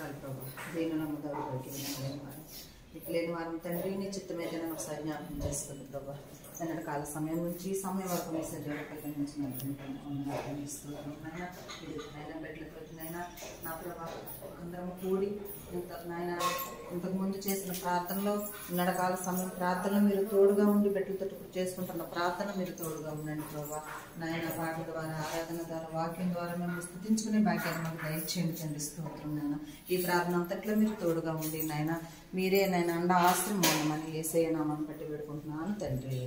స్తోత్రాలు ప్రభా దీనిలో మొదలుపెట్టి వినలేని వారు ఇట్లేని వారం తండ్రి నీ చిత్తమైతే నన్ను ఒకసారి జ్ఞాపకం చేసుకుంది ప్రభా నిన్నటి కాల సమయం నుంచి ఈ సమయం వరకు మీ సజీవపై నుంచి నైనా బిడ్డలతోనైనా నా ప్రభా అందరం కూడి ఇంత నాయన ఇంతకుముందు చేసిన ప్రార్థనలో నడకాల సమయం ప్రార్థన మీరు తోడుగా ఉండి బిడ్డలతో ఇప్పుడు చేసుకుంటున్న ప్రార్థన మీరు తోడుగా ఉండండి ప్రభా నాయన పాటల ద్వారా ఆరాధన ద్వారా వాక్యం ద్వారా మేము స్థుతించుకునే భాగ్యాన్ని మాకు దయచేయండి తండ్రి స్తోత్రం నాయన ఈ ప్రార్థన అంతట్లో మీరు తోడుగా ఉండి నాయన మీరే నాయన అండ ఆశ్రమం అని ఏసయ్య నామని బట్టి పెట్టుకుంటున్నాను తండ్రి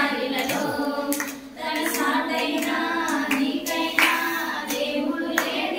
తన సాటైనా నీకైనా దేవుడు లేడు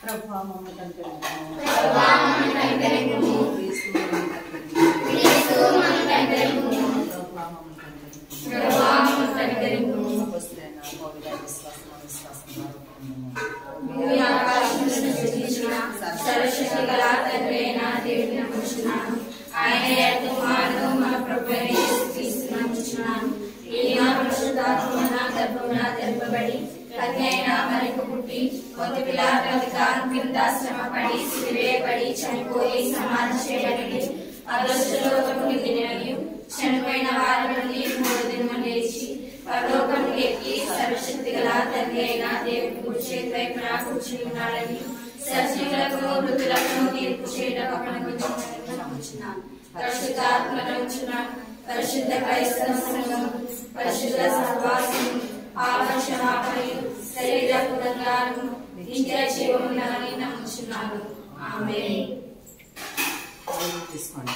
ప్రభా మమ్మల్ని కనికరించము క్రీస్తు మమ్మల్ని కనికరించము. ప్రభా మమ్మల్ని కనికరించము. అపొస్తలులైన పౌలుల విశ్వాసము, విశ్వాసము భూమి ఆకాశం సృష్టించిన సర్వశక్తి గల తండ్రి అయిన దేవుని నమ్ముచున్నాను ఆయన యొక్క కుమారుడు మన ప్రభు అయిన యేసుక్రీస్తు నమ్ముచున్నాను ఈయన పరిశుద్ధాత్మన గర్భమున తెరపబడి కన్య అయిన మనకు పుట్టి కొద్ది పిల్లాట అధికారం కింద శ్రమపడి సిరివేయబడి చనిపోయి సమాధి చేయబడి అదృష్టలోకము దినయు చనిపోయిన వారి నుండి మూడు దినములు లేచి పరలోకం ఎక్కి సర్వశక్తి గల తండ్రి అయిన దేవుని కుడి చేతి వైపున కూర్చుని ఉన్నాడని సజీవులకు మృతులకు తీర్పు చేయడం నమ్ముచున్నాను పరిశుద్ధాత్మ నమ్ముచున్నాను పరిశుద్ధ క్రైస్తవ సంఘం పరిశుద్ధ సహవాసం ఆవర్షమాపయు శరీర పునర్గాను నిత్య జీవములని నమ్ముచున్నాను ఆమె పౌలు తీసుకోండి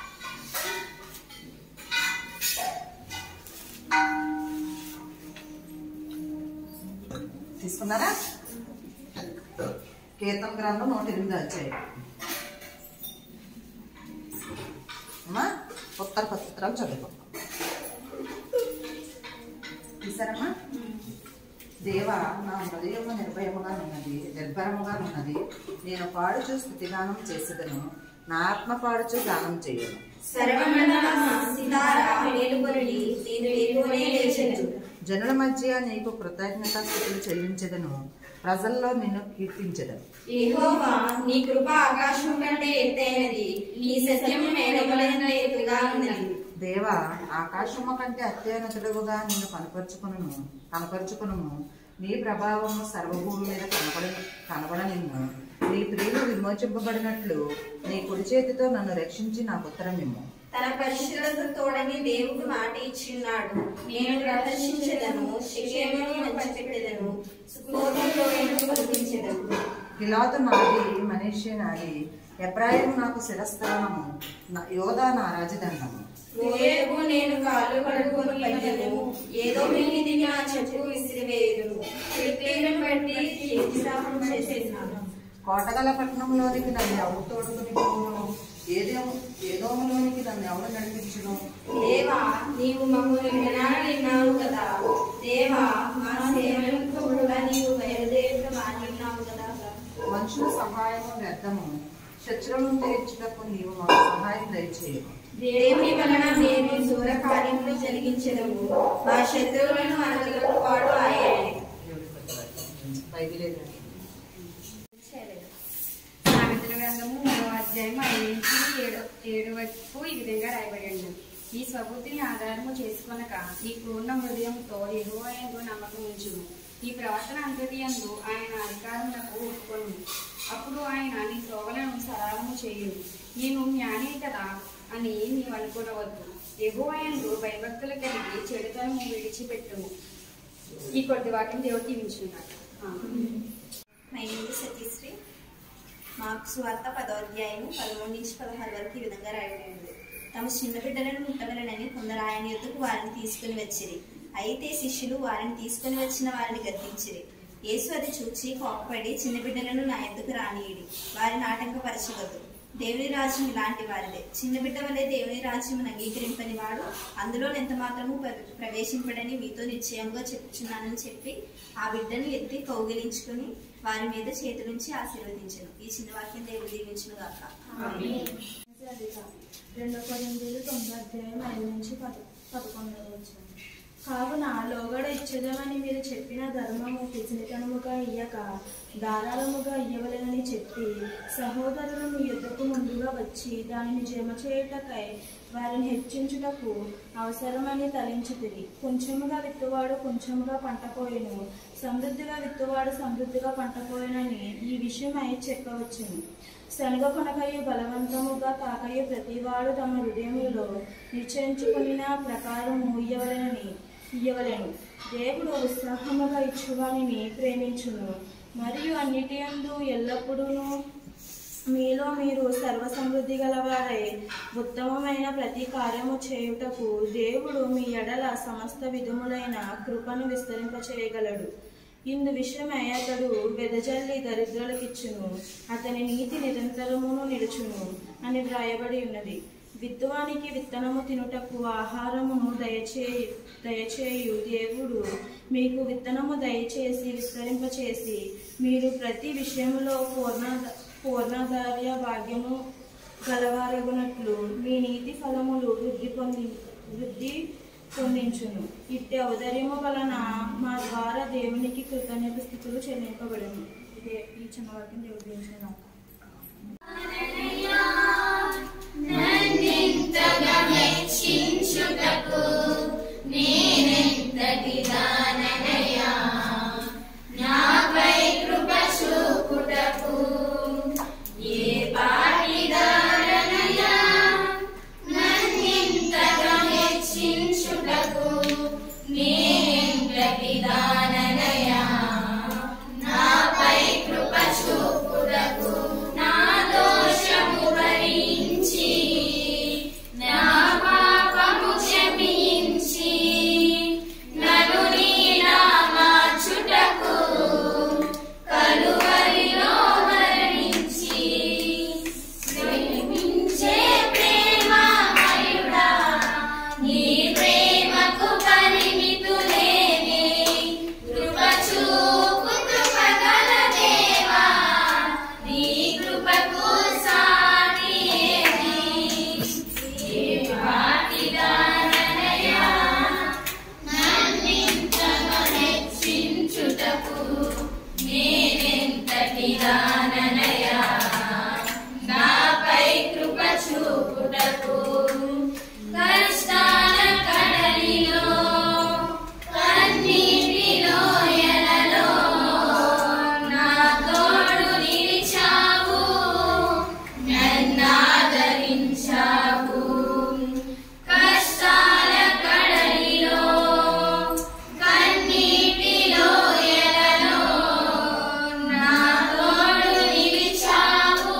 తీసుకున్నారా కీర్తన గ్రంథం నూట ఎనిమిది వచ్చాయి అమ్మా ఉత్తర పత్రికలు చదువుకుంటాం తీసారమ్మా దేవా నా హృదయము నిర్భయముగా ఉన్నది నిర్భరముగా ఉన్నది నేను పాడుచు స్థుతిగానం చేసేదను నా ఆత్మ పాడుచు గానం చేయను సర్వమండల సితార మేలుకొరడి నేను ఎలుగునే లేచెను జనుల మధ్య నీకు కృతజ్ఞతాస్థుతులు చెల్లించదను ప్రజల్లో నిన్ను కీర్తించదను యెహోవా నీ కృప ఆకాశం కంటే ఎత్తైనది నీ సత్యము మేఘములంత ఎత్తుగా ఉన్నది దేవా ఆకాశము కంటే అత్యున్నతుడుగా నిన్ను కనపరుచుకును కనపరుచుకును నీ ప్రభావము సర్వభూమి మీద కనపడ కనబడ నిన్ను నీ ప్రియులు విమోచింపబడినట్లు నీ కుడి చేతితో నన్ను రక్షించి నాకు ఉత్తరం ఇమ్ము తన పరిశుద్ధత తోడని దేవుడు మాట ఇచ్చిన్నాడు నేను ప్రదర్శించదను శిక్షేమను మంచిపెట్టెదను సుఖోదంతో కల్పించదను గిలాదు నాది మనీషే నాది ఎబ్రాయిము నాకు శిరస్థానము నా- యోధా నా రాజదండము మోయేబు నేను కాళ్ళు కడుక్కొని పద్యము ఏదో మిగిలిది నా చెప్పు విసిరివేయుదును ఫిలిస్తీన్లను బట్టి తీర్చిదాహం చేసేసినాను కోటగల పట్టణంలోనికి నన్ను ఎవరు తోడుకుని పోవును ఏదో ఏదోములోనికి నన్ను ఎవరు నడిపించును దేవా నీవు మమ్మల్ని వినాలన్నావు కదా దేవా మా సేవలకు తోడుగా నీవు బయలుదేరుట మాట్లాడినావు కదా మనుషుల సహాయము వ్యర్థము శత్రువులను తీర్చుటకు నీవు మాకు సహాయం దయచేయము దేవుని వలన మేము దూర కార్యములు జరిగించదము మా శత్రువులను అనగలకు వాడు ఆయనే బైబిల్ ఏదండి? సామెతల గ్రంథము మూడవ అధ్యాయం ఐదు నుంచి ఏడు ఏడు వరకు ఈ విధంగా రాయబడి ఉన్నది ఈ స్వబుద్ధిని ఆధారము చేసుకొనక నీ పూర్ణ హృదయంతో ఎగువయందు నమ్మకం ఉంచుము ఈ ప్రవర్తన అంతటి యందు ఆయన అధికారములకు ఒప్పుకొను అప్పుడు ఆయన నీ త్రోవలను సరళము చేయు నేను జ్ఞాని కదా అని నీవు అనుకోవద్దు ఎగువయందు భయభక్తులు కలిగి చెడుతనము విడిచిపెట్టుము ఈ కొద్ది వాటిని దేవుడు దీవించున్నాడు my name is Satishri Mark సువార్త పదో అధ్యాయము పదమూడు నుంచి పదహారు వరకు ఈ విధంగా రాయబడి ఉంది తమ చిన్న బిడ్డలను ముట్టవలనని కొందరు ఆయన యొద్దకు వారిని తీసుకుని వచ్చిరి అయితే శిష్యులు వారిని తీసుకుని వచ్చిన వారిని గద్దించిరి యేసు అది చూచి కోపపడి చిన్న బిడ్డలను నా ఎందుకు రానియడి వారిని ఆటంకపరచవద్దు దేవుని రాజ్యం ఇలాంటి వారిదే చిన్న బిడ్డ వలె దేవుని రాజ్యం అంగీకరింపని వాడు అందులో ఎంత మాత్రము ప్ర- ప్రవేశింపడని మీతో నిశ్చయంగా చెప్పుచున్నానని చెప్పి ఆ బిడ్డను ఎత్తి కౌగిలించుకుని వారి మీద చేతులుంచి ఆశీర్వదించను ఈ చిన్న వాక్యం దేవుడు దీవించును గాక రెండో కొరింథీలు తొమ్మిదో అధ్యాయం ఐదు నుంచి పద పదకొండవ వచ్చిన కావున లోగడ ఇచ్చేదమని మీరు చెప్పిన ధర్మము పిసినితనముగా ఇయ్యక ధారాళముగా ఇయ్యవలెనని చెప్పి సహోదరులు మీ యుద్ధకు ముందుగా వచ్చి దానిని జమ చేయుటకై వారిని హెచ్చించుటకు అవసరమని తలించుతుంది కొంచెముగా విత్తువాడు కొంచెముగా పంట పోయిను సమృద్ధిగా విత్తువాడు సమృద్ధిగా పంట పోయినని ఈ విషయమై చెప్పవచ్చును శనగ కొనకయు బలవంతముగా కాకయు ప్రతివాడు తమ హృదయములో నిశ్చయించుకున్న ప్రకారము ఇయ్యవలెనని ఇయ్యవలెను దేవుడు ఉత్సాహముగా ఇచ్చువానిని ప్రేమించును మరియు అన్నిటి యందు ఎల్లప్పుడూను మీలో మీరు సర్వ సమృద్ధి గలవారై ఉత్తమమైన ప్రతి కార్యము చేయుటకు దేవుడు మీ ఎడల సమస్త విధములైన కృపను విస్తరింపచేయగలడు ఇందు విషయమై అతడు వెదజల్లి దరిద్రులకిచ్చును అతని నీతి నిరంతరమును నిలుచును అని వ్రాయబడి ఉన్నది విత్తువానికి విత్తనము తినుటకు ఆహారమును దయచేయు దయచేయు దేవుడు మీకు విత్తనము దయచేసి విస్తరింపచేసి మీరు ప్రతి విషయములో పూర్ణ పూర్ణాధార్య భాగ్యము గలవారగునట్లు మీ నీతి ఫలములు వృద్ధి పొంది వృద్ధి పొందించును ఇట్టి ఔదర్యము వలన మా ద్వారా దేవునికి కృతజ్ఞత స్థితులు చెల్లింపబడును ఇదే ఈ చిన్న వాక్యం దేవుడు దీవించిన నన్నింతగా మెచ్చించుటకు నేనెంతటి దాననయా నాపై కృప చూపుటకు ఏ పాటి దాననయా నన్నింతగా మెచ్చించుటకు నేనెంతటి దాననయా నాపై కృప చూపుటకు నా దోషము భరించి నా పాపము క్షమించి నన్ను నీలా మార్చుటకు కలువరిలో మరణించి ప్రేమించే ప్రేమమయుడా నీ ప్రేమకు పరిమితులేని కృప చూపు కృపగల దేవా నీ కృపకు సాటి ఏది ఏ పాటిదాననయా నన్నింతగా హెచ్చించుటకు నేనెంతటి దాననయా నాపై కృప చూపుటకు కష్టాల కడలిలో కన్నీటిలో ఎలలో నా తోడు నిలిచావు నన్నాదరించావు కష్టాల కడలిలో కన్నీటిలో ఎలలో నా తోడు నిలిచావు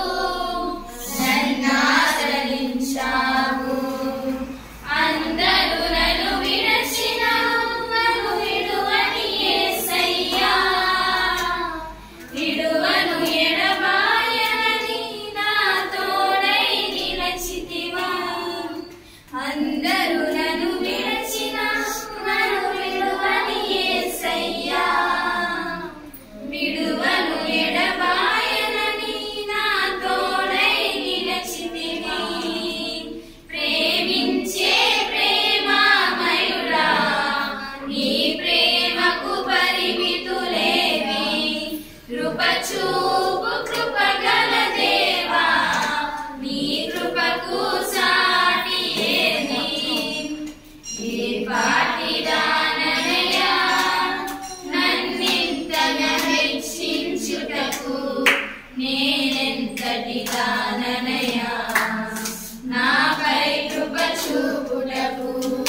నన్నాదరించావు అందరూ నన్ను విడచిన నన్ను విడువని యేసయ్యా విడువను ఎడబాయనని నా తోడై నిలచితివా అందరూ నన్ను విడచిన నన్ను విడువని యేసయ్యా విడువను ఎడబాయనని నా తోడై నిలచితివి ప్రేమించే ప్రేమామయుడా నీ ప్రేమకు పరిమితులేవి కృప చూపు కృపగల దేవా నీ కృపకు సాటి ఏది ఏ పాటిదాననయా నన్నింతగా హెచ్చించుటకు నేనెంతటి దాననయా నాపై కృప చూపుటకు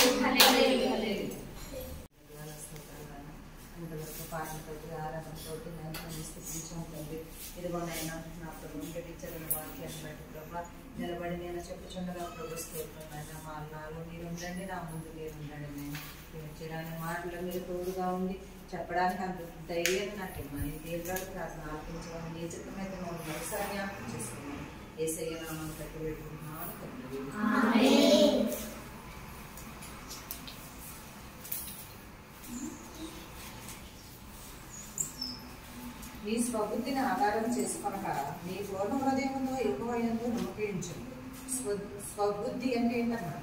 ఇంతవరకు పాటలతో ఆరాధనతో నేను స్థితించుంటుంది ఇదిగోనైనా నా ప్రభు టీచర్ల వాక్యాన్ని బట్టి ప్రభా నిలబడి నేను చెప్పుచుండగా ప్రభు స్తోత్రమైన మా నాలో మీరు ఉండండి నా ముందు మీరు ఉండండి నేను చిరాని మాటలు మీరు తోడుగా ఉండి చెప్పడానికి అంత ధైర్యం నాకు ఇవ్వమని దీర్ఘాలు ప్రార్థన ఆలపించమని నీ చిత్తమైతే మమ్మల్ని మరోసారి జ్ఞాపకం చేసుకున్నాను ఏసయ్య నామం కట్టి పెట్టుకుంటున్నాను తండ్రి. మీ స్వబుద్ధిని ఆధారం చేసుకొనక మీ పూర్ణ హృదయంలో ఎక్కువ ఎందు నమ్మకించు స్వ స్వబుద్ధి అంటే ఏంటన్నా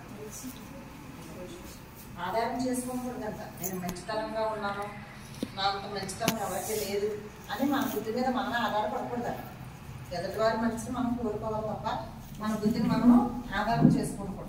ఆధారం చేసుకోకూడదంట నేను మంచితనంగా ఉన్నాను నాకు మంచితనం ఎవరికి లేదు అని మన బుద్ధి మీద మనమే ఆధారపడకూడదట ఎదుటివారి మంచిని మనం కోరుకోవాలి తప్ప మన బుద్ధిని మనము ఆధారం చేసుకోకూడదు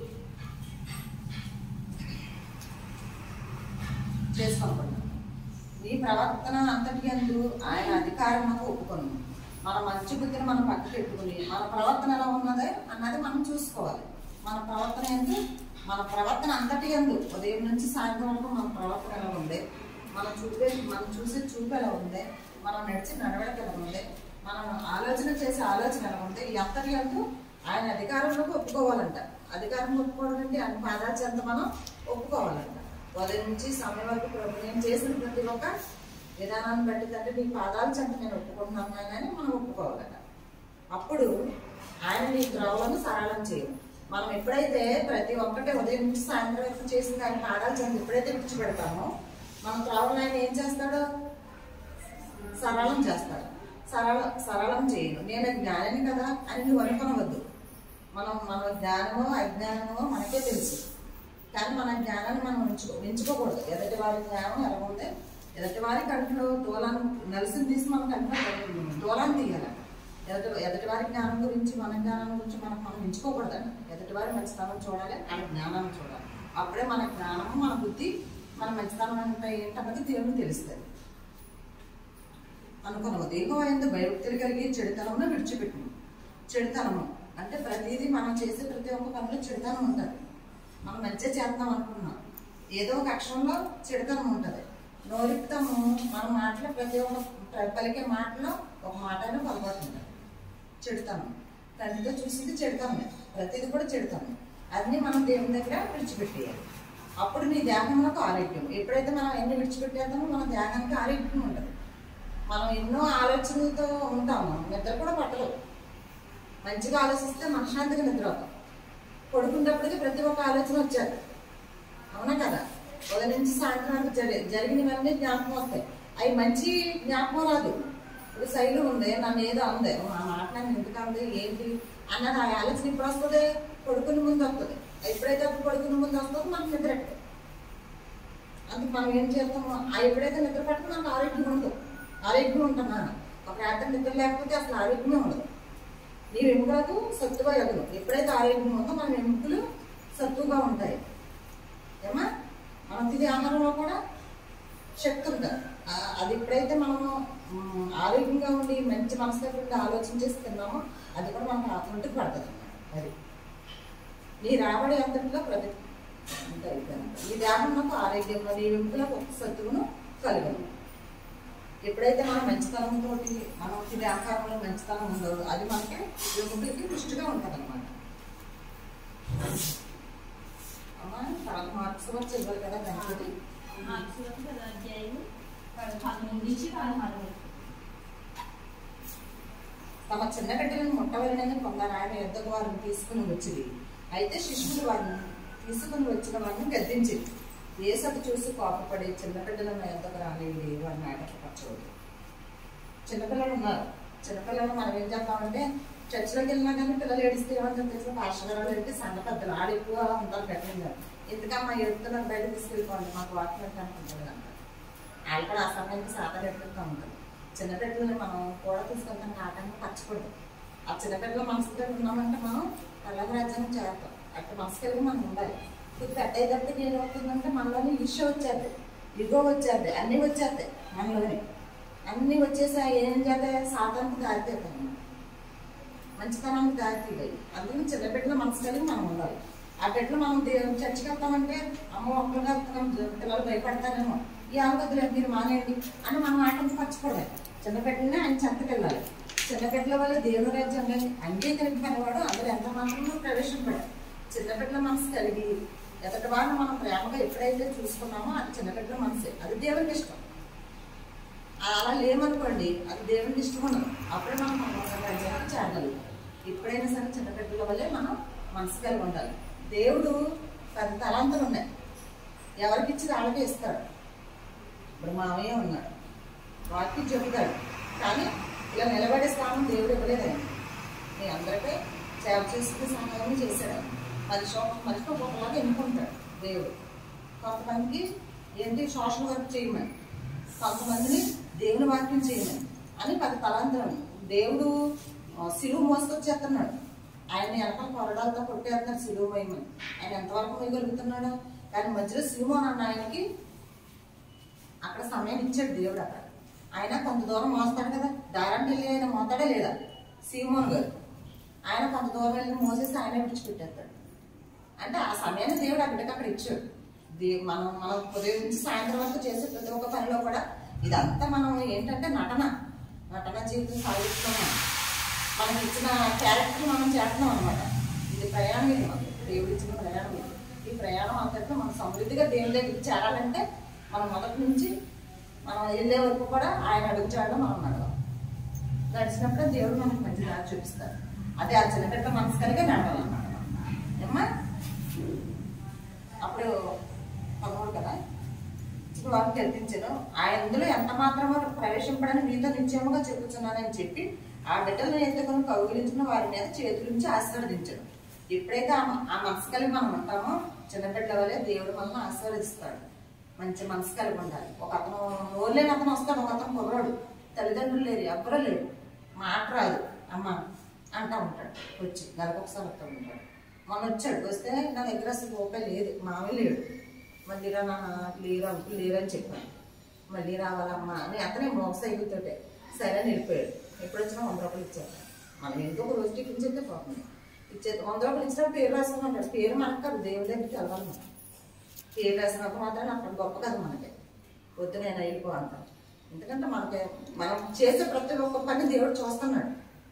చేసుకోకూడదు నీ ప్రవర్తన అంతటి అందు ఆయన అధికారముకు ఒప్పుకొను మన మంచి బుద్ధిని మనం పక్క పెట్టుకుని మన ప్రవర్తన ఎలా ఉన్నదే అన్నది మనం చూసుకోవాలి మన ప్రవర్తన ఎందు మన ప్రవర్తన అంతటి ఎందు ఉదయం నుంచి సాయంత్రం వరకు మన ప్రవర్తన ఎలా ఉంది మనం చూపే మనం చూసే చూపు ఎలా ఉంది మనం నడిచి నడవడిక ఎలా ఉంది మనం ఆలోచన చేసే ఆలోచన ఎలా ఉంది ఈ అంతటి ఎందు ఆయన అధికారంలోకి ఒప్పుకోవాలంట అధికారం ఒప్పుకోవడం అంటే ఆయన పాదాచంత మనం ఒప్పుకోవాలంట ఉదయం నుంచి సమయం వరకు ప్రభు నేను చేసిన ప్రతి ఒక్క విధానాన్ని బట్టి అంటే నీ పాదాల చెంత నేను ఒప్పుకుంటున్నాను ఆయన అని మనం ఒప్పుకోవాలట అప్పుడు ఆయన నీ ద్రోవలను సరళం చేయము మనం ఎప్పుడైతే ప్రతి ఒక్కటి ఉదయం నుంచి సాయంత్రం వరకు చేసిన ఆయన పాదాల చెంత ఎప్పుడైతే విడిచిపెడతామో మన త్రోవలు ఆయన ఏం చేస్తాడో సరళం చేస్తాడు సరళ సరళం చేయను నేను జ్ఞానిని కదా అని నువ్వు అనుకోనవద్దు మనం మన జ్ఞానమో అజ్ఞానమో మనకే తెలుసు కానీ మన జ్ఞానాన్ని మనం ఉంచుకో ఉంచుకోకూడదు ఎదుటి వారి జ్ఞానం ఎలా ఉంటే ఎదుటి వారి కంట్లో దూలాన్ని నలిసిని తీసి మన కంట్లో దూలాన్ని తీయాలి ఎదుటి ఎదుటి వారి జ్ఞానం గురించి మన జ్ఞానం గురించి మనం మనం ఎంచుకోకూడదండి ఎదుటి వారి మంచితనం చూడాలి వాళ్ళ జ్ఞానాన్ని చూడాలి అప్పుడే మన జ్ఞానము మన బుద్ధి మన మంచితనం అంటే ఏంటన్నది దేవుని తెలుస్తుంది అనుకున్నాము దేహం ఎందు భయభక్తులు కలిగి చెడుతనమును విడిచిపెట్టును చెడుతనము అంటే ప్రతిదీ మనం చేసే ప్రతి ఒక్క పనిలో చెడుతనం ఉంటుంది మనం మంచిగా చేద్దాం అనుకున్నాం ఏదో ఒక అక్షరంలో చెడుతనం ఉంటుంది నోరిప్తము మన మాటలో ప్రతి ఒక్క ప్ర- పలికే మాటలో ఒక మాట అయినా పొరపాటు ఉంటుంది చెడుతనం కంటితో చూసింది చెడుతనమే ప్రతిది కూడా చెడుతనం అన్నీ మనం దేవుని దగ్గర విడిచిపెట్టేయాలి అప్పుడు నీ దేహంలోకి ఆరోగ్యం ఎప్పుడైతే మనం ఎన్ని విడిచిపెట్టేద్దామో మన దేహానికి ఆరోగ్యం ఉంటుంది మనం ఎన్నో ఆలోచనలతో ఉంటాము నిద్ర కూడా పట్టదు మంచిగా ఆలోచిస్తే మనశ్శాంతిగా నిద్ర అవుతాం పడుకున్నప్పటికీ ప్రతి ఒక్క ఆలోచన వచ్చారు అవునా కదా ఉదయం నుంచి సాయంత్రం వరకు జరి జరిగినవన్నీ జ్ఞాపకం వస్తాయి అవి మంచి జ్ఞాపకం రాదు ఇప్పుడు శైలి ఉంది నన్ను ఏదో ఉంది ఆ మాట నన్ను ఎందుకు అంది ఏంటి అన్నది ఆ ఆలోచన ఇప్పుడు వస్తుంది పడుకుని ముందు వస్తుంది ఎప్పుడైతే అప్పుడు పడుకుని ముందు వస్తుందో మనకు నిద్ర ఎక్కదు అందుకు మనం ఏం చేస్తాము ఆ ఎప్పుడైతే నిద్ర పట్టుకు మనకు ఆరోగ్యం ఉండదు ఆరోగ్యం ఉంటున్నా ఒక రాత్రి నిద్ర లేకపోతే అసలు ఆరోగ్యమే ఉండదు నీ ఎముకలకు సత్తుగా ఎగదు ఎప్పుడైతే ఆరోగ్యం ఉందో మన ఎముకలు సత్తుగా ఉంటాయి ఏమా మనం తినే ఆహారంలో కూడా శక్తి ఉంటుంది ఆ- అది ఎప్పుడైతే మనము మ్, ఆరోగ్యంగా ఉండి మంచి మనసులో ఆలోచన చేసి తిన్నామో అది కూడా మనకు ఆత్మటికి పడుతుంది అది నీ రాబడి అంతట్లో ప్రతి అంతే అయిపోయింది. ఈ దేహంలో ఆరోగ్యంలో నీ వెంపులకు సత్తువును కలుగును ఎప్పుడైతే మనం మంచితనంతో మనం తినే ఆహారంలో మంచితనం ఉందో అది మనకి వెంపులకి పుష్టిగా ఉంటుంది అనమాట అమ్మా తర్వాత మార్క్స్ వచ్చి ఇవ్వాలి కదా దానికి తమ చిన్న బిడ్డలను ముట్టవలనని కొందరు ఆయన యుద్ధకు వారిని తీసుకుని వచ్చింది అయితే శిష్యులు వారిని తీసుకుని వచ్చిన వారిని గద్దించింది ఏసకు చూసి కోపపడి చిన్న బిడ్డలను నా యుద్ధకు రాలేదు వారిని ఆటపరచవద్దు చిన్నపిల్లలు ఉన్నారు చిన్నపిల్లలు మనం ఏం చేస్తామంటే చర్చిలోకి వెళ్ళినా కానీ పిల్లలు ఏడిస్తే ఏమంటారు తెలిసిన పాషగారు ఏంటి సంఘ పెద్దలు ఆడు ఎక్కువ ఉంటారు పెట్టింది ఎందుకమ్మా ఎడుతున్నారు బయట తీసుకెళ్ళిపోండి మాకు వాక్యం అనుకుంటుంది అంటారు వాళ్ళు కూడా ఆ సమయానికి సాధన ఎట్లుంటూ ఉంటారు చిన్నపిల్లల్ని మనం కూడా తీసుకెళ్తాం ఆటంగా పచ్చకూడదు ఆ చిన్నపిల్లల మనసుతో ఉన్నామంటే మనం పల్లవ రాజ్యాన్ని చేస్తాం అట్లా మనసు కలిగి మనం ఉండాలి ఇది పెద్ద అయ్యేటప్పటికి ఏమవుతుందంటే మనలోని ఈర్ష వచ్చేది ఇగో వచ్చేది అన్నీ వచ్చేస్తాయి మనలోని అన్నీ వచ్చేసి ఆ ఏం చేస్తాయి సాతానికి దారితీస్తాయి మంచితనానికి దారితీయాలి అందుకని చిన్న బిడ్డల మనసు కలిగి మనం ఉండాలి ఆ బిడ్డలు మనం దేవుని చర్చికి వెళ్తామంటే అమ్మ ఒక్కరుగా వెళ్తున్నాం పిల్లలు భయపడతారేమో ఈ ఆలోచన మీరు మానేయండి అని మనం ఆటంకి పరచకూడదు చిన్న బిడ్డలనే ఆయన చెంతకు వెళ్ళాలి చిన్న బిడ్డల వల్ల దేవుని రాజ్యంలో అంగీకరింపనివాడు అందులో ఎంత మాత్రమో ప్రవేశింపడు చిన్న బిడ్డల మనసు కలిగి ఎదటి వారిని మనం ప్రేమగా ఎప్పుడైతే చూసుకున్నామో అది చిన్న బిడ్డల మనసే అది దేవునికి ఇష్టం అలా లేమనుకోండి అది దేవునికి ఇష్టం ఉండదు అప్పుడే మనం పరలోక రాజ్యానికి చేరగలుగుతాం ఎప్పుడైనా సరే చిన్న బిడ్డల వల్లే మనం మనసు కలిగి ఉండాలి దేవుడు పది తలాంతులు ఉన్నాయి ఎవరికి ఇచ్చి వాళ్ళకి ఇస్తాడు ఇప్పుడు మామయ్య ఉన్నాడు వాక్యం చెబుతాడు కానీ ఇలా నిలబడే స్థానం దేవుడు ఇవ్వలేదు ఆయన మీ అందరికీ సేవ చేసుకునే సహాయం చేశాడు ఆయన. మనిషి ఒక- మనిషి ఒక్కొక్కలాగా ఎన్నుకుంటాడు దేవుడు కొంతమందికి ఏంటి సోషల్ వర్క్ చేయమని కొంతమందిని దేవుని వాక్యం చేయమని అని పది తలాంతరం దేవుడు ఆ, సిలువు మోసుకొచ్చేస్తున్నాడు ఆయన వెనకాల కొరడాలతో కొట్టేస్తున్నాడు సిలువు మోయమని ఆయన ఎంతవరకు మోయగలుగుతున్నాడు కానీ మధ్యలో సిలువు అన్న ఆయనకి అక్కడ సమయం ఇచ్చాడు దేవుడు అక్కడ ఆయన కొంత దూరం మోస్తాడు కదా దారానికి వెళ్ళి ఆయన మోతాడా లేదా సీమోన్ గారు ఆయన కొంత దూరం వెళ్ళి మోసేసి ఆయన విడిచిపెట్టేస్తాడు అంటే ఆ సమయాన్ని దేవుడు ఆ బిడ్డకి అక్కడ ఇచ్చాడు దే- మనం మనం ఉదయం నుంచి సాయంత్రం వరకు చేసే ప్రతి ఒక్క పనిలో కూడా ఇదంతా మనం ఏంటంటే నటన నటన జీవితం సాగిస్తున్నాం మనకి ఇచ్చిన క్యారెక్టర్ మనం చేస్తున్నాం అనమాట ఇది ప్రయాణం ఇది మనకి దేవుడు ఇచ్చిన ప్రయాణం ఇది ఈ ప్రయాణం అంతట్లో మనం సమృద్ధిగా దేవుని దగ్గరికి చేరాలంటే మనం మొదటి నుంచి మనం వెళ్ళే వరకు కూడా ఆయన అడుగుచాడు మనం నడవాలి నడిచినప్పుడు దేవుడు మనకు మంచి దారి చూపిస్తాడు అదే ఆ చిన్నపిల్ల మనసు కలిగే నడవాలన్నమాట ఏమ్మా అప్పుడు పదమూడు కదా ఇప్పుడు వారికి తెప్పించాను ఆయనలో ఎంత మాత్రమో ప్రవేశింపడని మీతో నిశ్చయముగా చెప్పుచున్నానని చెప్పి ఆ బిడ్డలను ఎత్తుకొని కౌగిలించిన వారి మీద చేతులుంచి ఆశీర్వదించడం ఎప్పుడైతే ఆ మ- ఆ మనసు కలిగి మనం ఉంటామో చిన్నపిల్ల వల్లే దేవుడు మనల్ని ఆశీర్వదిస్తాడు మంచి మనసు కలిగి ఉండాలి ఒక అతను ఓర్లేని అతను వస్తాడు ఒక అతను కుర్రాడు తల్లిదండ్రులు లేరు ఎవ్వరూ లేరు మాట రాదు అమ్మ అంటా ఉంటాడు వచ్చి నెలకొకసారి వస్తూ ఉంటాడు మొన్న వచ్చాడు వస్తే నా దగ్గర అసలు రూపాయి లేదు మావి లేడు మళ్ళీ రా నాన్న లేరు అంకులు లేరు అని చెప్పాను మళ్ళీ రావాలమ్మా అని అతనే మోగ సైకిల్తోటే సరే అని వెళ్ళిపోయాడు ఎప్పుడు వచ్చినా వంద రూపాయలు ఇచ్చాడు మనం ఎంతో ఒక రోజు టిఫిన్ చెప్తే పోతుంది ఇచ్చేది వంద రూపాయలు ఇచ్చినప్పుడు పేరు రాసుకున్నాడు పేరు మనకు కాదు దేవుడి దగ్గరికి వెళ్ళాలి మనం పేరు రాసినప్పుడు మాత్రం అక్కడ గొప్ప కదా మనకి వద్దు నేను వెళ్ళిపో అంటాను ఎందుకంటే మనకి మనం చేసే ప్రతి ఒక్క పని దేవుడు చూస్తున్నాడు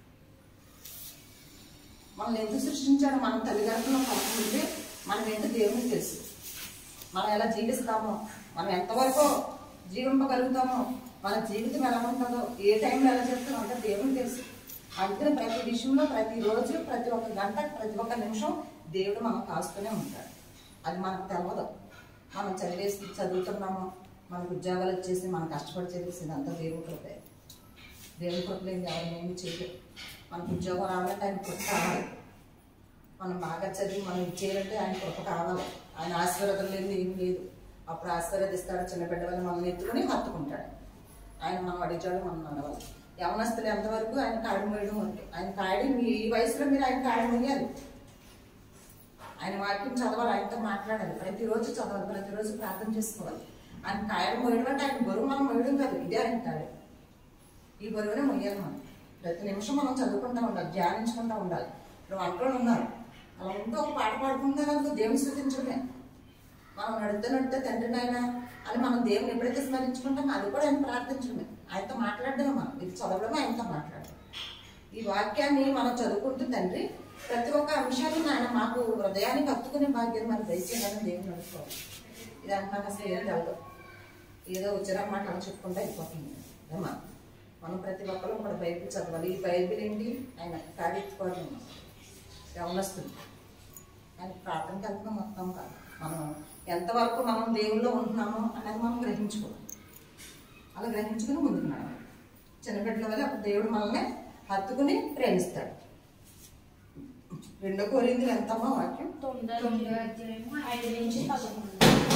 మనల్ని ఎందుకు సృష్టించాడు మనం తల్లిదండ్రులను పడుతుంది మనం ఏంటో దేవునికి తెలుసు మనం ఎలా జీవిస్తామో మనం ఎంతవరకు జీవింపగలుగుతామో మన జీవితం ఎలా ఉంటుందో ఏ టైంలో ఎలా చేస్తామో అంతా దేవునికి తెలుసు అందుకని ప్రతి విషయంలో ప్రతి రోజు ప్రతి ఒక్క గంట ప్రతి ఒక్క నిమిషం దేవుడు మనం కాస్తూనే ఉంటాడు అది మనకు తెలవదు మనం చదివేసి చదువుతున్నాము మనకు ఉద్యోగాలు వచ్చేసి మనం కష్టపడి చదివేసి ఇదంతా దేవుడి కృపే దేవుడి కృప లేదు ఎవరిని ఏమి చేయలేదు మనకు ఉద్యోగం రావాలంటే ఆయన కృప కావాలి మనం బాగా చదివి మనం ఇచ్చేయాలంటే ఆయన కృప కావాలి ఆయన ఆశీర్వాదం లేదు ఏం లేదు అప్పుడు ఆశీర్వదిస్తాడు చిన్న బిడ్డ వల్ల మనల్ని ఎత్తుకుని హత్తుకుంటాడు ఆయన మనం అడిగాడు మనం నడవాలి యవనస్తులు ఎంతవరకు ఆయన కాడి మోయడం వరకు ఆయన కాడి మీ ఈ వయసులో మీరు ఆయన కాడి మోయాలి ఆయన వాక్యం చదవాలి ఆయనతో మాట్లాడాలి ప్రతిరోజు చదవాలి ప్రతిరోజు ప్రార్థన చేసుకోవాలి ఆయన కాయలు మోయడం అంటే ఆయన బరువు మనం మోయడం కాదు ఇదే ఆయన కాయలు ఈ బరువునే మొయ్యాలి మనం ప్రతి నిమిషం మనం చదువుకుంటూ ఉండాలి ధ్యానించుకుంటూ ఉండాలి ఇప్పుడు వంటలు ఉన్నారు అలా ఉంటూ ఒక పాట పాడుకుంటే కనుక దేవుని స్థుతించడమే మనం నడితే నడితే తండ్రి నాయన అని మనం దేవుని ఎప్పుడైతే స్మరించుకుంటామో అది కూడా ఆయన ప్రార్థించడమే ఆయనతో మాట్లాడడమే మనం ఇది చదవడమే ఆయనతో మాట్లాడడం ఈ వాక్యాన్ని మనం చదువుకుంటూ తండ్రి ప్రతి ఒక్క అంశాన్ని ఆయన మాకు హృదయానికి హత్తుకునే భాగ్యం మనం దయచేయాలని దేవుని నడుచుకోవాలి ఇది అంటున్నాను అసలు ఏం తెలదు ఏదో వచ్చిన మాట అలా చెప్పుకుంటే అయిపోతుంది ఏమా మనం ప్రతి ఒక్కరు కూడా బైబిల్ చదవాలి ఈ బైబిల్ ఏంటి ఆయన కాడెత్తుకోవాలి యవనస్తుంది ఆయన ప్రార్థనకి వెళ్తున్నాం మొత్తం కాదు మనం ఎంతవరకు మనం దేవుల్లో ఉంటున్నామో అనేది మనం గ్రహించుకోవాలి అలా గ్రహించుకుని ముందుకు నడవాలి చిన్నపిల్లల వల్ల అప్పుడు దేవుడు మనల్ని హత్తుకుని ప్రేమిస్తాడు రెండో కోరింది ఎంతమ్మా వాక్యం తొమ్మిదో అధ్యాయము ఐదు నుంచి పదకొండు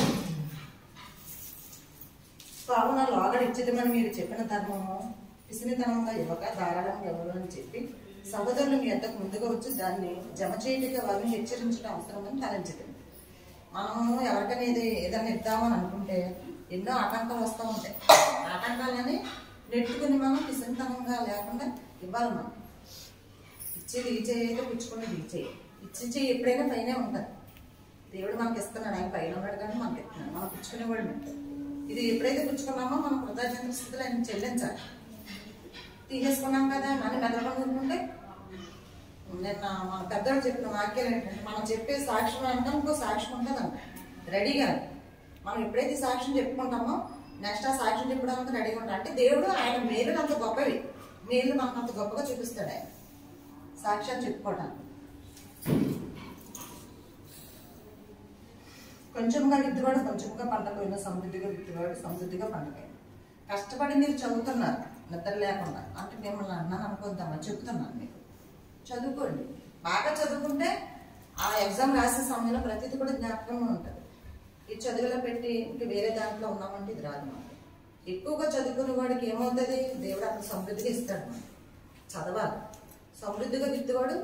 కావున లోగడ ఇచ్చిదమని మీరు చెప్పిన ధర్మము పిసినితనంగా ఇవ్వక ధారాళంగా ఇవ్వరు అని చెప్పి సహోదరులు మీ ఎంతకు ముందుగా వచ్చి దాన్ని జమ చేయటిగా వారిని హెచ్చరించడం అవసరమని తలంచడం మనము ఎవరికైనా ఇది ఏదైనా ఇద్దామని అనుకుంటే ఎన్నో ఆటంకాలు వస్తూ ఉంటాయి ఆటంకాలని నెట్టుకుని మనం పిసినితనంగా లేకుండా ఇవ్వాలి మనం ఇచ్చేది ఈ చేయి అయితే పుచ్చుకునేది ఈ చేయి ఇచ్చి చేయి ఎప్పుడైనా పైనే ఉంటుంది దేవుడు మనకి ఇస్తున్నాడు ఆయన పైన ఉన్నాడు కానీ మనకి ఇస్తున్నాడు మనం పుచ్చుకునేవాడు ఇది ఎప్పుడైతే పుచ్చుకున్నామో మనం కృతజ్ఞత స్థితిలో ఆయన చెల్లించాలి తీసేసుకున్నాం కదా అని మెదలనుకుంటే నిన్న మన పెద్దలు చెప్పిన వాక్యాలు ఏంటంటే మనం చెప్పే సాక్ష్యం అంటే ఇంకో సాక్ష్యం ఉంటుంది అంట రెడీగా మనం ఎప్పుడైతే సాక్ష్యం చెప్పుకుంటామో నెక్స్ట్ ఆ సాక్ష్యం చెప్పడానికి రెడీగా ఉంటాం అంటే దేవుడు ఆయన మేలు అంత గొప్పవి మేలు మనకు అంత గొప్పగా చూపిస్తాడు ఆయన సాక్ష్యాలు చెప్పుకోవడానికి కొంచెంగా విత్తువాడు కొంచెంగా పంట పోయిన సమృద్ధిగా విత్తువాడు సమృద్ధిగా పంట పోయిన కష్టపడి మీరు చదువుతున్నారు నిద్ర లేకుండా అంటే మిమ్మల్ని అన్నాను అనుకుందామా చెప్తున్నాను మీకు చదువుకోండి బాగా చదువుకుంటే ఆ ఎగ్జామ్ రాసే సమయంలో ప్రతిదీ కూడా జ్ఞాపకంగా ఉంటుంది ఈ చదువులో పెట్టి ఇంక వేరే దాంట్లో ఉన్నామంటే ఇది రాదు మనకి ఎక్కువగా చదువుకునే వాడికి ఏమవుతుంది దేవుడు అక్కడ సమృద్ధిగా ఇస్తాడు మనకి చదవాలి సమృద్ధిగా విత్తువాడు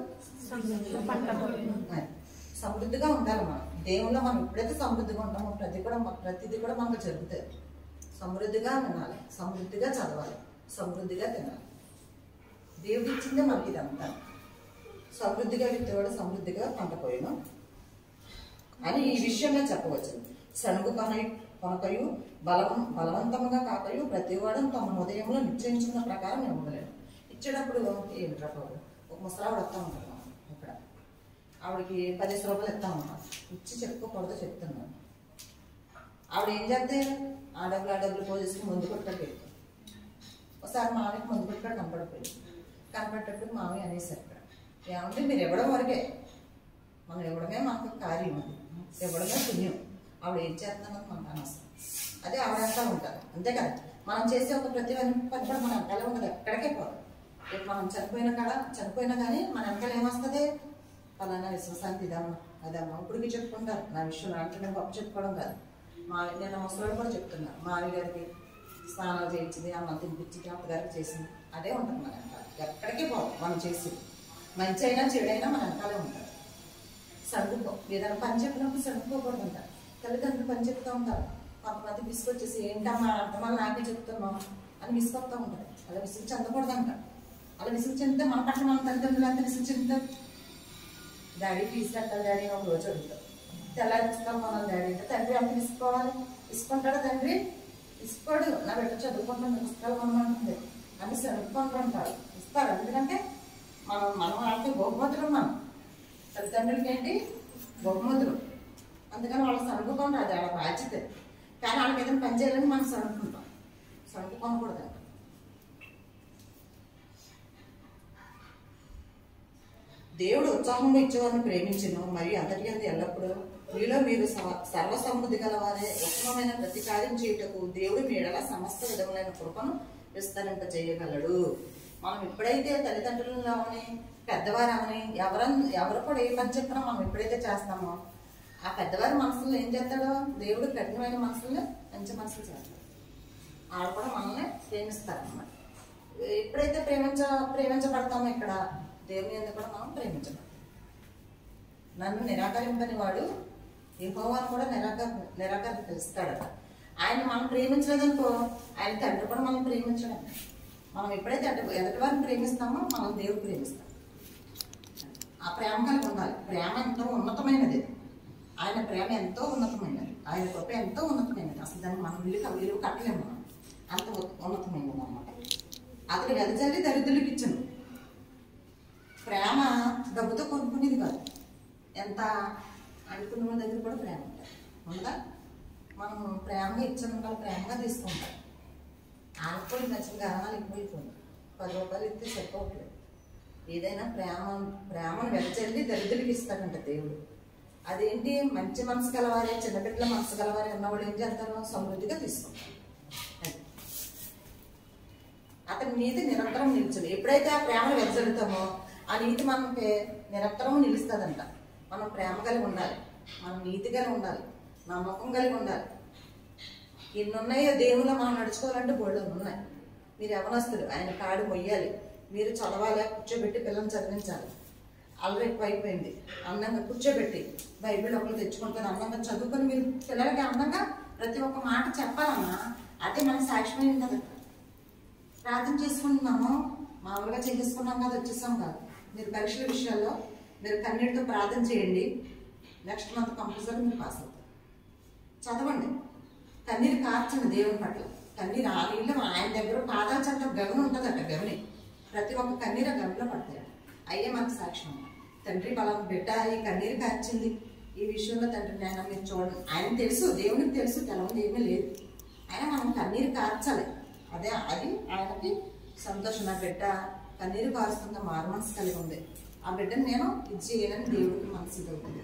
మరి సమృద్ధిగా ఉండాలి మనం దేవుల్లో మనం ఎప్పుడైతే సమృద్ధిగా ఉంటామో ప్రతి కూడా ప్రతిదీ కూడా మనకు జరుగుతుంది సమృద్ధిగా వినాలి సమృద్ధిగా చదవాలి సమృద్ధిగా తినాలి దేవుడు ఇచ్చిందే మనకి ఇదంతా సమృద్ధిగా విత్తేవాడు సమృద్ధిగా పంట పోయిను అని ఈ విషయంగా చెప్పవచ్చు సనుగు కొన కొనకయు బలం బలవంతముగా కాకయు ప్రతివాడు తమ హృదయంలో నిశ్చయించుకున్న ప్రకారం ఇవ్వగలేడు ఇచ్చేటప్పుడు ఏమిట్రా బాబు ఒక ముసలావిడ వస్తా ఉంటారు ఇక్కడ ఆవిడకి పదిహేను రూపాయలు ఇస్తా ఉంటాను ఇచ్చి చెప్పుకోకూడదు చెప్తున్నాను ఆవిడ ఏం చేస్తే ఆ డబ్బులు ఆ డబ్బులు పోసేసుకుని ముందు కొట్టుకొని వెళ్తాం ఒకసారి మామయ్యకి ముందు కొట్టుకొని కనపడిపోయింది కనపడేటప్పుడు మామయ్య అనేసారు ఇక్కడ ఏమంటే మీరు ఇవ్వడం వరకే మనం ఇవ్వడమే మనకు కార్యం అది ఇవ్వడమే పుణ్యం ఆవిడ ఏం చేస్తున్నామని మనకు అనవసరం అదే ఆవిడ అంతా ఉంటారు అంతే కదా మనం చేసే ఒక ప్రతి పని పని కూడా మన వెనకాల ఉంటుంది ఎక్కడికే పోదు రేపు మనం చనిపోయిన కాడ చనిపోయినా కానీ మన వెనకాల ఏమొస్తుంది ఫలానా విశ్వశాంతి ఇదమ్మా అదమ్మా ఇప్పటికి చెప్పుకుంటారు నా విషయం అంటే నేను గొప్ప చెప్పుకోవడం కాదు మా నేను ముసలాడు కూడా చెప్తున్నా మావి గారికి స్నానాలు చేయించింది అమ్మ తినిపించింది అత్తగారికి చేసింది అదే ఉంటుంది మన వెనకాల ఎక్కడికి పోదు మనం చేసి మంచి అయినా చెడైనా మన వెనకాలే ఉంటారు సడుపుకో ఏదైనా పని చెప్పినప్పుడు సడుపుకోకూడదు అంటారు తల్లిదండ్రులు పని చెప్తూ ఉంటారు కొంతమంది విసుకొచ్చేసి ఏంటమ్మా అర్థమాలు నాకే చెప్తున్నాం అని విసుకొస్తూ ఉంటారు అలా విసుగు చెందకూడదు అంటారు అలా విసుగు చెందితే మన పట్ల మన తల్లిదండ్రులు అంతా విసుగు చెందుతారు డాడీ ఫీజు కట్టాలి డాడీ అని ఒక రోజు అడుగుతారు తెల్లారి పుస్తకాలు కొనాలి డాడీ అంటే తండ్రి ఎంత తీసుకోవాలి తీసుకుంటాడా తండ్రి తీసుకోడు నా బిడ్డ చదువుకుంటాను పుస్తకాలు కొనమంటుంది అని చదువుకుంటుంటారు ఇస్తారు ఎందుకంటే మనం మనం వాళ్ళకి బహుమతులు మనం తల్లిదండ్రులకి ఏంటి బహుమతులు అందుకని వాళ్ళకి సరుకుకోండి అది వాళ్ళ బాధ్యత కానీ వాళ్ళకి ఏదైనా పని చేయాలని మనం సరుకుంటాం సరుకుకోకూడదు దేవుడు ఉత్సాహం ఇచ్చేవారిని ప్రేమించను మరియు అందరి అంది ఎల్లప్పుడూ మీలో మీరు స- సర్వ సమృద్ధి గలవారే ఉత్తమమైన ప్రతి కార్యం చేయుటకు దేవుడు మీడల సమస్త విధములైన కృపను విస్తరింపజేయగలడు మనం ఎప్పుడైతే తల్లిదండ్రులని పెద్దవారమని ఎవర ఎవరు కూడా ఏ పని చెప్పినా మనం ఎప్పుడైతే చేస్తామో ఆ పెద్దవారి మనసులో ఏం చేస్తాడో దేవుడు కఠినమైన మనసులో మంచి మనసులు చేస్తాడు వాళ్ళు కూడా మనల్ని ప్రేమిస్తారు అన్నమాట ఎప్పుడైతే ప్రేమించ ప్రేమించబడతామో ఇక్కడ దేవుని ఎందుకు కూడా మనం ప్రేమించబడతాం నన్ను నిరాకరింపని వాడు యెహోవాను కూడా నిరాకర నిరాకరణ తెలుస్తాడట ఆయన మనం ప్రేమించలేదనుకో ఆయన తండ్రి కూడా మనం ప్రేమించడం మనం ఎప్పుడైతే ఎదుటి ఎదుటి వారిని ప్రేమిస్తామో మనం దేవుడు ప్రేమిస్తాం ఆ ప్రేమ కలిగి ఉండాలి ప్రేమ ఎంతో ఉన్నతమైనది ఆయన ప్రేమ ఎంతో ఉన్నతమైనది ఆయన కృప ఎంతో ఉన్నతమైనది అసలు దాన్ని మనం విలువ విలువ కట్టలేము మనం అంత ఉ- ఉన్నతమైనది అనమాట అతడు వెదజల్లి దరిద్రులకు ఇచ్చను ప్రేమ డబ్బుతో కొనుక్కునేది కాదు ఎంత అనుకున్న వాళ్ళ దగ్గర కూడా ప్రేమ ఉంటుంది ఉండదా మనం ప్రేమగా ఇచ్చిన వాళ్ళు ప్రేమగా తీసుకుంటాం వాళ్ళకి కూడా నచ్చిన గహనాలు ఎక్కువైపోయింది పది రూపాయలు ఇస్తే సరిపోవట్లేదు ఏదైనా ప్రేమ ప్రేమను వెదజల్లి దరిద్రులకు ఇస్తాడంట దేవుడు అదేంటి మంచి మనసు గలవారే చిన్నపిల్లల మనసు గలవారే ఉన్నవాడు ఏం చేస్తారు సమృద్ధిగా తీసుకుంటారు అది. అతని నీతి నిరంతరం నిలిచింది ఎప్పుడైతే ఆ ప్రేమను వెదజల్లుతామో ఆ నీతి మనకి నిరంతరం నిలుస్తుందంట మనం ప్రేమ కలిగి ఉండాలి మనం నీతి కలిగి ఉండాలి నమ్మకం కలిగి ఉండాలి ఎన్ని ఉన్నాయో దేవుళ్ళు మనం నడుచుకోవాలంటే బోళ్ళు ఉన్నాయి మీరు యవనస్తులు ఆయన కాడు మొయ్యాలి మీరు చదవాలి కూర్చోబెట్టి పిల్లల్ని చదివించాలి అల్లరి ఎక్కువ అయిపోయింది అందంగా కూర్చోబెట్టి బైబిల్ ఒకరు తెచ్చుకుంటారు అందంగా చదువుకొని మీరు పిల్లలకి అందంగా ప్రతి ఒక్క మాట చెప్పాలన్నా అదే మన సాక్ష్యమైంది కదా ప్రార్థన చేసుకుంటున్నాము మామూలుగా చేసేసుకున్నాం కదా వచ్చేసాం కాదు మీరు పరీక్షల విషయాల్లో మీరు కన్నీటితో ప్రార్థన చేయండి నెక్స్ట్ మంత్ కంపల్సరీ మీరు పాస్ అవుతారు చదవండి కన్నీరు కార్చండి దేవుని పట్ల కన్నీరు ఆ నీళ్ళు ఆయన దగ్గర పాదాల చెంత గమని ఉంటుందట గమని ప్రతి ఒక్క కన్నీరు ఆ గమనిలో పడతాయి అయ్యే మనకు సాక్ష్యం తండ్రి బలం బిడ్డ ఈ కన్నీరు కార్చింది ఈ విషయంలో తండ్రి నేను మీరు చూడండి ఆయన తెలుసు దేవునికి తెలుసు తెలవని ఏమీ లేదు ఆయన మనం కన్నీరు కార్చాలి అదే అది ఆయనకి సంతోషం నా బిడ్డ కన్నీరు కారుస్తున్న మారు మనసు కలిగి ఉంది ఆ బిడ్డను నేను ఇది చేయాలని దేవుడికి మనసు ఇది అవుతుంది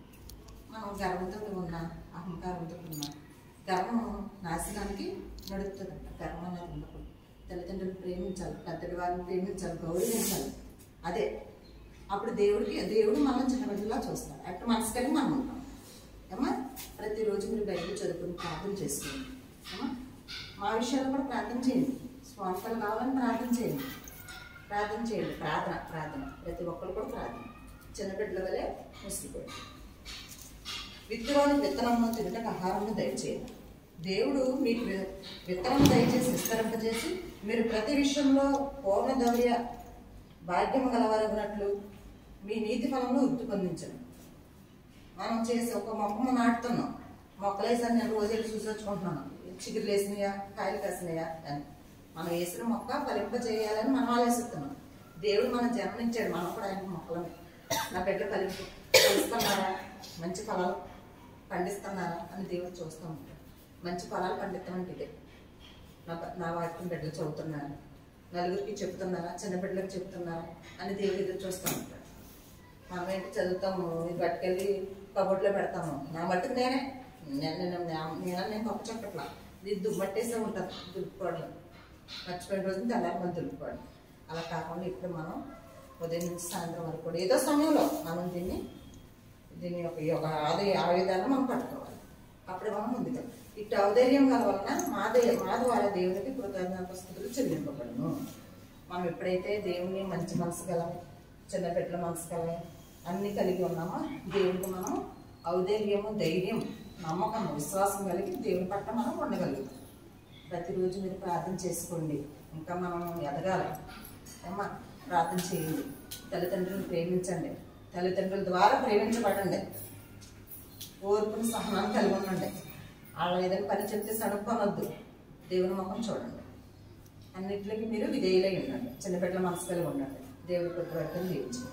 మనం గర్వంతో ఉన్నా అహంకారంతో ఉన్నా గర్వం నాశనానికి నడుపుతుందంట గర్వం అనేది ఉండకూడదు తల్లిదండ్రులు ప్రేమించాలి పెద్దడి వారిని ప్రేమించాలి గౌరవించాలి అదే అప్పుడు దేవుడికి దేవుడు మనం చిన్న బిడ్డలా చూస్తాడు అట్టు మనసు కలిగి మనం ఉంటాం ఏమా ప్రతిరోజు మీరు బైబిల్ చదువుకుని ప్రార్థన చేసుకోండి ఏమా మా విషయాల్లో కూడా ప్రార్థన చేయండి స్వార్థాలు కావాలని ప్రార్థన చేయండి ప్రార్థన చేయండి ప్రార్థన ప్రార్థన ప్రతి ఒక్కరు కూడా ప్రార్థన చిన్న బిడ్డల వలె ముసిగిపోయి విత్తనాలు విత్తనము తినటకు ఆహారము దయచేయండి దేవుడు మీకు వి- విత్తనం దయచేసి విస్తరింపజేసి మీరు ప్రతి విషయంలో పూర్ణ దౌర్య భాగ్యము గలవారగినట్లు మీ నీతి ఫలంలో వృద్ధి పొందించండి మనం చేసి ఒక మొక్కము నాటుతున్నాం మొక్కలు వేసాను నేను రోజు వెళ్ళి చూసి వచ్చుకుంటున్నాను చిగురు వేసినాయా కాయలు కాసినాయా అని మనం వేసిన మొక్క ఫలింప చేయాలని మనం ఆలోచిస్తున్నాం దేవుడు మనం జన్మనిచ్చాడు మనం కూడా ఆయన మొక్కలమే నా బిడ్డ ఫలింపు ఫలిస్తున్నారా మంచి ఫలాలు పండిస్తున్నారా అని దేవుడు చూస్తూ ఉంటాడు మంచి ఫలాలు పండిస్తామంటే ఇదే నా నా వాక్యం బిడ్డలు చదువుతున్నారు నలుగురికి చెప్తున్నారా చిన్న బిడ్డలకు చెప్తున్నారా అని దేవుడు ఎదురు చూస్తూ ఉంటాడు మనం ఏంటి చదువుతాము ఇది పట్టుకెళ్ళి కబోర్డ్లో పెడతాము నా మట్టుకు నేనే నేను నేను నేను నేను గొప్ప చెప్పట్లా ఇది దుబ్బట్టేసే ఉంటుంది దులుపుకోవడం మర్చిపోయిన రోజు తెల్లారి మనం దులుపుకోవడం అలా కాకుండా ఇప్పుడు మనం ఉదయం నుంచి సాయంత్రం వరకు కూడా ఏదో సమయంలో మనం దీన్ని దీని యొక్క ఈ యొక్క ఆది ఆయుధాన్ని మనం పట్టుకోవాలి అప్పుడు మనం ముందుకు ఇటు ఔదర్యం గల వలన మా దే మా ద్వారా దేవునికి కృతజ్ఞతలు చెల్లింపబడను మనం ఎప్పుడైతే దేవుని మంచి మనసు గల చిన్న బిడ్డల మనసు గల అన్ని కలిగి ఉన్నామో దేవునికి మనం ఔదర్యము ధైర్యం నమ్మకం విశ్వాసం కలిగి దేవుని పట్ల మనం ఉండగలుగుతాం ప్రతిరోజు మీరు ప్రార్థన చేసుకోండి ఇంకా మనం ఎదగాలి అమ్మా ప్రార్థన చేయండి తల్లిదండ్రులను ప్రేమించండి తల్లిదండ్రుల ద్వారా ప్రేమించబడండి ఓర్పుని సహనాన్ని కలిగి ఉండండి వాళ్ళు ఏదైనా పని చెప్తే సడుక్కొనొద్దు దేవుని ముఖం చూడండి అన్నిటికీ మీరు విధేయులై ఉండండి చిన్నపిల్లల మనసు కలిగి ఉండండి దేవుడి పుట్టుబడిని దీవించండి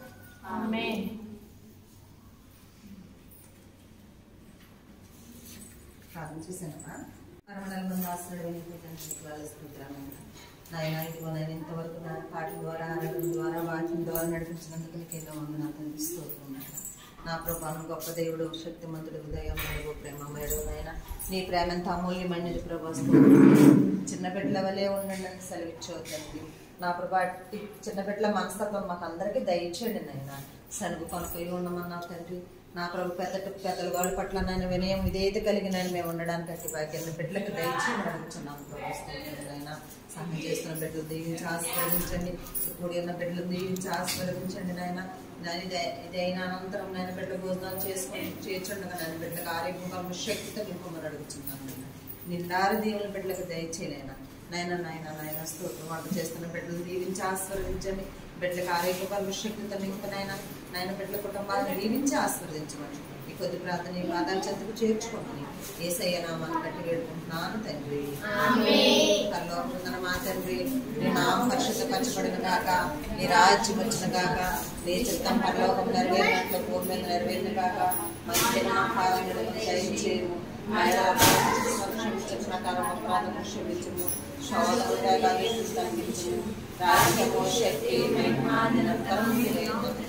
ప్రార్థన చేశానమ్మా పరమణల మంది ఆశ్రయించాలి స్తోత్రాలైనా నాయన ఇదిగో నేను ఇంతవరకు నా పాటల ద్వారా ఆరాధన ద్వారా వాక్యం ద్వారా నడిపించినందుకు నీకు ఎన్నో మంది నాకు స్తోత్రం నా ప్రభావం గొప్ప దేవుడు శక్తిమంతుడు ఉదయమయుడు ప్రేమమయుడు నాయన నీ ప్రేమ ఎంత అమూల్యమైనది ప్రభా స్తోత్రం. చిన్న బిడ్డల వలె ఉండండి అని సెలవిచ్చవద్దండి నా ప్రభా అట్టి చిన్న బిడ్డల మనస్తత్వం మాకు అందరికీ దయచేయండి నాయన సనుగు కొనపోయి ఉండమన్నా తండ్రి నా ప్రభు పెద్ద పెద్దల వాళ్ళ పట్ల నేను వినయం ఇదేది కలిగిన మేము ఉండడానికి అట్టి భాగ్యాన్ని బిడ్డలకు దయచేయమని అడుగుతున్నాను ప్రభు స్తోత్రం నాయన సహాయం చేస్తున్న బిడ్డలు దీవించి ఆశీర్వదించండి ఇప్పుడు ఉన్న బిడ్డలు దీవించి ఆశీర్వదించండి నాయన దాని ఇది అయిన అనంతరం నేను బిడ్డ భోజనాలు చేసుకొని చేర్చుండగా నేను బిడ్డలకు ఆరోగ్యంగా శక్తితో నింపమని అడుగుతున్నాను నాయన నిండారు దేవుని బిడ్డలకు దయచేయలేనా నాయన నాయన నాయన స్తోత్రం వంట చేస్తున్న బిడ్డలు దీవించి ఆశీర్వదించండి బిడ్డలకు ఆరోగ్యపరమ శక్తితో నింపునైన నాయన బిడ్డల కుటుంబాలను దీవించి ఆశీర్వదించమని ఈ కొద్ది ప్రార్థన ఈ పాదాల చెంతకు చేర్చుకోమని ఏసయ్య నామాన్ని బట్టి వేడుకుంటున్నాను తండ్రి కల్లోకుందన మా తండ్రి నీ నామం పరిశుద్ధపరచబడిన గాక నీ రాజ్యం వచ్చిన గాక నీ చిత్తం పరలోకం నెరవేరినట్లు భూమి మీద నెరవేరిన గాక మంచి ఆహారం దయచేయము ఆయన క్షమించిన ప్రకారం అపరాధం క్షమించము శోధనగా తగ్గించము రాజ్యము శక్తి మహిమ నిరంతరం మీరే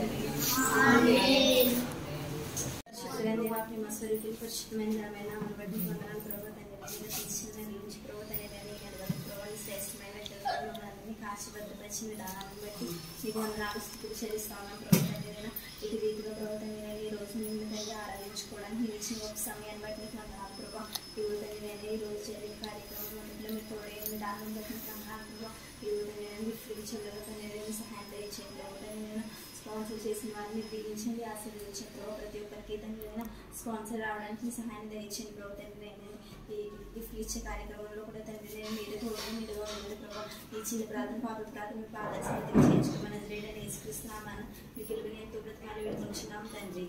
పరిశుద్ధమైన దేవా, ప్రేమ స్వరూపులు, పరిశుద్ధమైన ధనమైన నామమును బట్టి వందనాలు ప్రభు తండ్రి మీరు తీర్చిన నిర్మించి ప్రభు తండ్రి నేను ఈ ఎడగని ప్రభు ఈ శ్రేష్టమైన జరుగుతున్నదని ఆశీర్వదపరిచిన విధానాన్ని బట్టి మీకు వందనాలు స్థితికి చెల్లిస్తా ఉన్నాం ప్రభు తండ్రి నేను ఇటు రీతిగా ప్రభు తండ్రి నేను ఈ రోజు నిన్ను తండ్రి ఆరాధించుకోవడానికి మీరు ఇచ్చిన ఒక సమయాన్ని బట్టి మీకు వందనాలు ప్రభు ఈ రోజు తండ్రి నేను ఈ రోజు జరిగిన కార్యక్రమం అంతట్లో మీరు తోడే విధానం బట్టి మీకు వందనాలు ప్రభు ఈ రోజు తండ్రి నేను గిఫ్ట్ చెల్లెలు తండ్రి నేను సహాయం దయచేయండి ప్రభు తండ్రి నేను స్పాన్సర్ చేసిన వారిని దీవించండి ఆశీర్వదించండి ప్రభు ప్రతి ఒక్కరికి తండ్రి స్పాన్సర్ రావడానికి మీ సహాయం దయచేయండి ప్రభు తండ్రి నేను ఈ గిఫ్ట్లు ఇచ్చే కార్యక్రమంలో కూడా తండ్రి నేను మీరు తోడు మీరుగా ఉంది ప్రభు ఈ చిన్న ప్రార్థన పాప ప్రార్థన మీ పాదాల సన్నిధికి చేర్చుకోమని రేడని వేసుకృస్తున్నామని మీకు ఇరుగు ఎంతో బ్రతకాలు వేడుకుంటున్నాం తండ్రి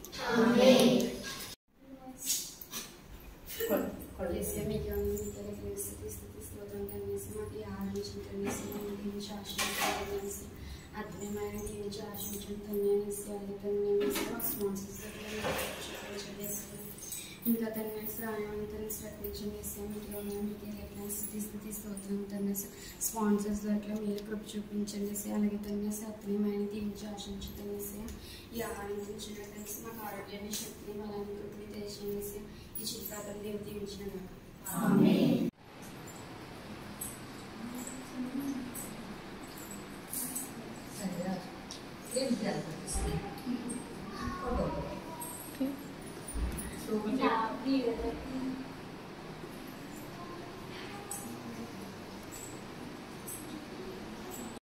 కొలిసే మీకు అందరికీ క్రీస్తు క్రీస్తు స్తోత్రం కన్నేసి మాకు ఆలోచన కన్నేసి మనం దీవించి ఆశ్రయించి అద్భుతమైన దీవించి ఆశ్రయించడం తన్నేసి అది తన్నేసి మా స్పాన్సర్స్ ఇంకా తన్నేసి ప్రాణవంతుని ప్రకటించేసి మీకు మీకు ఎట్లా స్థితి స్థితి స్తోత్రం తన్నేసి స్పాన్సర్స్ అట్లా మీరు కృప చూపించండి అలాగే తన్నేసి అద్భుతమైన దీవించి ఆశ్రయించి తన్నేసి ఈ ఆనందించినట్టు మాకు ఆరోగ్యాన్ని శక్తిని బలాన్ని కృపని తెలియజేసి ఈ చిత్రాలను దేవుడు దీవించిన సో